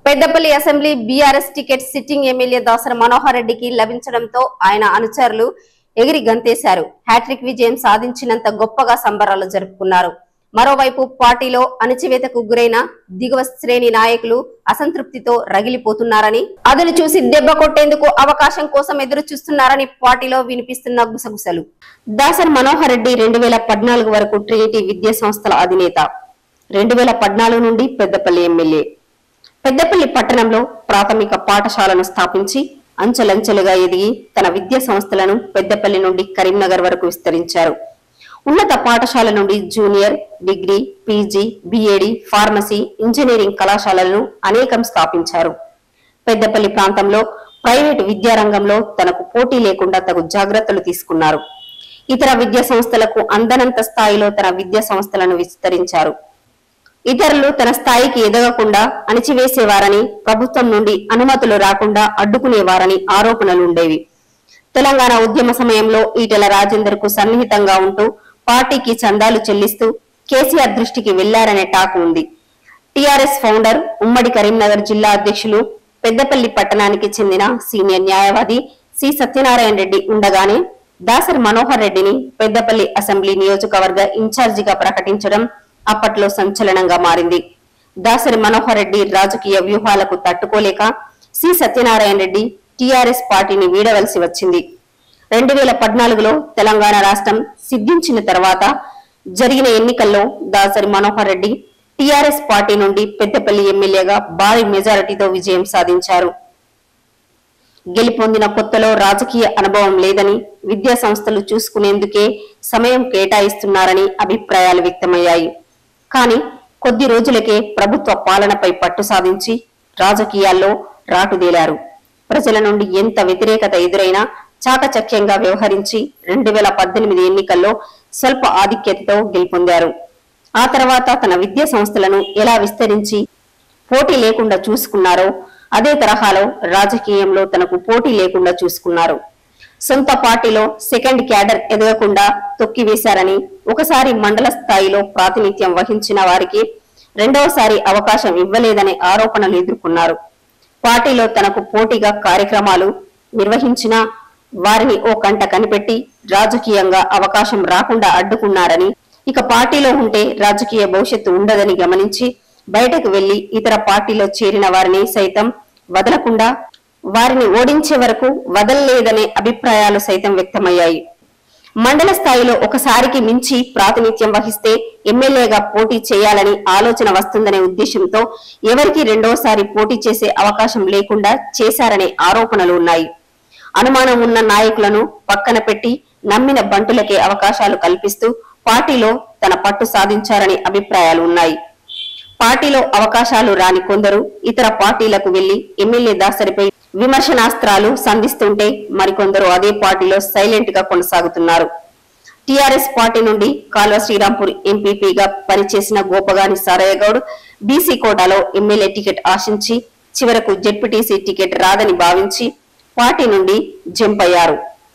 Peddapalli assembly BRS ticket sitting MLA Dasari Manohar రెడ్డికి లభించడంతో ఆయన అనుచరులు ఎగిరి గంతేశారు హ్యాట్రిక్ విజయం సాధించినంత గొప్పగా సంబరాలు జరుపుకున్నారు మరోవైపు పార్టీలో అణచివేతకు గురైన దిగువ శ్రేణి నాయకులు అసంతృప్తితో రగిలిపోతున్నారని అదును చూసి దెబ్బ కొట్టేందుకు అవకాశం కోసం ఎదురు చూస్తున్నారని పార్టీలో వినిపిస్తున్న గుసగుసలు దాసరి మనోహర్ రెడ్డి రెండు వేల పద్నాలుగు వరకు ట్రినిటీ విద్యా సంస్థల అధినేత రెండు వేల పద్నాలుగు నుండి పెద్దపల్లి ఎమ్మెల్యే పెద్దపల్లి పట్టణంలో ప్రాథమిక పాఠశాలను స్థాపించి అంచెలంచెలుగా ఎదిగి తన విద్యా సంస్థలను పెద్దపల్లి నుండి కరీంనగర్ వరకు విస్తరించారు ఉన్నత పాఠశాల నుండి junior degree PG BEd pharmacy engineering కళాశాలలను అనేకం స్థాపించారు పెద్దపల్లి ప్రాంతంలో ప్రైవేటు విద్యారంగంలో తనకు పోటీ లేకుండా తగు జాగ్రత్తలు తీసుకున్నారు ఇతర విద్యా సంస్థలకు అందనంత స్థాయిలో తన విద్యా సంస్థలను విస్తరించారు ఇతరులు తన స్థాయికి ఎదగకుండా అణిచివేసేవారని ప్రభుత్వం నుండి అనుమతులు రాకుండా అడ్డుకునేవారని ఆరోపణలుండేవి తెలంగాణ ఉద్యమ సమయంలో ఈటెల రాజేందర్ కు సన్నిహితంగా ఉంటూ పార్టీకి చందాలు చెల్లిస్తూ కేసీఆర్ దృష్టికి వెళ్లారనే టాక్ ఉంది టిఆర్ఎస్ ఫౌండర్ ఉమ్మడి కరీంనగర్ జిల్లా అధ్యక్షులు పెద్దపల్లి పట్టణానికి చెందిన సీనియర్ న్యాయవాది సి సత్యనారాయణ రెడ్డి ఉండగానే దాసరి మనోహర్ రెడ్డిని పెద్దపల్లి అసెంబ్లీ నియోజకవర్గ ఇన్ఛార్జిగా ప్రకటించడం అప్పట్లో సంచలనంగా మారింది దాసరి మనోహర్ రెడ్డి రాజకీయ వ్యూహాలకు తట్టుకోలేక సి సత్యనారాయణ రెడ్డి టిఆర్ఎస్ పార్టీని వీడవలసి వచ్చింది రెండు వేల పద్నాలుగులో తెలంగాణ రాష్ట్రం సిద్ధించిన తర్వాత జరిగిన ఎన్నికల్లో దాసరి మనోహర్ రెడ్డి టిఆర్ఎస్ పార్టీ నుండి పెద్దపల్లి ఎమ్మెల్యేగా భారీ మెజారిటీతో విజయం సాధించారు గెలుపొందిన కొత్తలో రాజకీయ అనుభవం లేదని విద్యా సంస్థలు చూసుకునేందుకే సమయం కేటాయిస్తున్నారని అభిప్రాయాలు వ్యక్తమయ్యాయి కానీ కొద్ది రోజులకే ప్రభుత్వ పాలనపై పట్టు సాధించి రాజకీయాల్లో రాటుదేలారు ప్రజల నుండి ఎంత వ్యతిరేకత ఎదురైనా చాకచక్యంగా వ్యవహరించి రెండు వేల పద్దెనిమిది ఎన్నికల్లో స్వల్ప ఆధిక్యతతో గెలుపొందారు ఆ తర్వాత తన విద్యా సంస్థలను ఎలా విస్తరించి పోటీ లేకుండా చూసుకున్నారో అదే తరహాలో రాజకీయంలో తనకు పోటీ లేకుండా చూసుకున్నారు సొంత పార్టీలో సెకండ్ క్యాడర్ ఎదగకుండా తొక్కివేశారని ఒకసారి మండల స్థాయిలో ప్రాతినిధ్యం వహించిన వారికి రెండవసారి అవకాశం ఇవ్వలేదనే ఆరోపణలు ఎదుర్కొన్నారు పార్టీలో తనకు పోటీగా కార్యక్రమాలు నిర్వహించినా వారిని ఓ కంట కనిపెట్టి రాజకీయంగా అవకాశం రాకుండా అడ్డుకున్నారని ఇక పార్టీలో ఉంటే రాజకీయ భవిష్యత్తు ఉండదని గమనించి బయటకు వెళ్లి ఇతర పార్టీలో చేరిన వారిని సైతం వదలకుండా వారిని ఓడించే వరకు వదలలేదనే అభిప్రాయాలు సైతం వ్యక్తమయ్యాయి మండల స్థాయిలో ఒకసారికి మించి ప్రాతినిధ్యం వహిస్తే ఎమ్మెల్యేగా పోటీ చేయాలని ఆలోచన వస్తుందనే ఉద్దేశంతో ఎవరికి రెండోసారి పోటీ చేసే అవకాశం లేకుండా చేశారనే ఆరోపణలు ఉన్నాయి అనుమానం ఉన్న నాయకులను పక్కన పెట్టి నమ్మిన బంటులకే అవకాశాలు కల్పిస్తూ పార్టీలో తన పట్టు సాధించారనే అభిప్రాయాలు ఉన్నాయి పార్టీలో అవకాశాలు రాని కొందరు ఇతర పార్టీలకు వెళ్లి ఎమ్మెల్యే దాసరిపై విమర్శనాస్త్రాలు సంధిస్తుంటే మరికొందరు అదే పార్టీలో సైలెంట్ గా కొనసాగుతున్నారు టిఆర్ఎస్ పార్టీ నుండి కాల్వ శ్రీరాంపూర్ ఎంపీపీగా పనిచేసిన గోపగాని సారయ్య గౌడ్ బీసీ కోటాలో ఎమ్మెల్యే టికెట్ ఆశించి చివరకు జెడ్పీటీసీ టికెట్ రాదని భావించి పార్టీ నుండి జంప్ అయ్యారు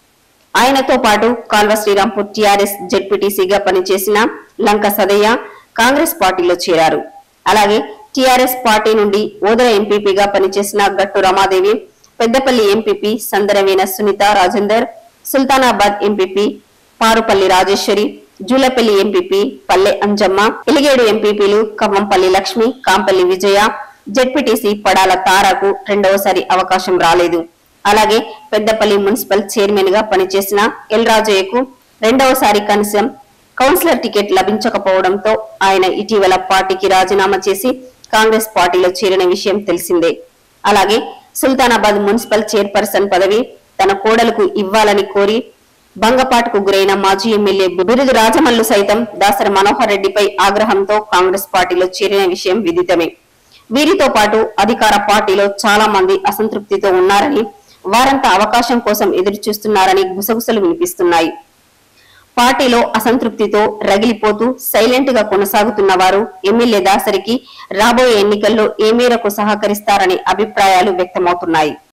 ఆయనతో పాటు కాల్వ శ్రీరాంపూర్ టిఆర్ఎస్ జెడ్పీటీసీగా పనిచేసిన లంక సదయ్య కాంగ్రెస్ పార్టీలో చేరారు అలాగే టిఆర్ఎస్ పార్టీ నుండి ఓదర ఎంపీపీగా పనిచేసిన Gattu Ramadevi Peddapalli MPP Sandaravena Sunitha Rajender Sultanabad MPP Parupalli Rajeshwari Julapalli MPP Palle Anjamma Eligedu ఎంపీపీలు కవ్వంపల్లి లక్ష్మి కాంపల్లి విజయ జెడ్పీటీసీ పడాల తారాకు రెండవసారి అవకాశం రాలేదు అలాగే పెద్దపల్లి మున్సిపల్ చైర్మన్ గా పనిచేసిన ఎల్ రాజయ్యకు రెండవసారి కనీసం కౌన్సిలర్ టికెట్ లభించకపోవడంతో ఆయన ఇటీవల పార్టీకి రాజీనామా చేసి కాంగ్రెస్ పార్టీలో చేరిన విషయం తెలిసిందే అలాగే సుల్తానాబాద్ మున్సిపల్ చైర్పర్సన్ పదవి తన కోడలకు ఇవ్వాలని కోరి భంగపాటుకు గురైన మాజీ ఎమ్మెల్యే బిరుదు రాజమల్లు సైతం దాసరి మనోహర్ రెడ్డిపై ఆగ్రహంతో కాంగ్రెస్ పార్టీలో చేరిన విషయం విదితమే వీరితో పాటు అధికార పార్టీలో చాలా మంది అసంతృప్తితో ఉన్నారని వారంతా అవకాశం కోసం ఎదురు చూస్తున్నారని గుసగుసలు వినిపిస్తున్నాయి పార్టీలో అసంతృప్తితో రగిలిపోతూ సైలెంట్ గా కొనసాగుతున్న వారు ఎమ్మెల్యే దాసరికి రాబోయే ఎన్నికల్లో ఏ మేరకు సహకరిస్తారనే అభిప్రాయాలు వ్యక్తమవుతున్నాయి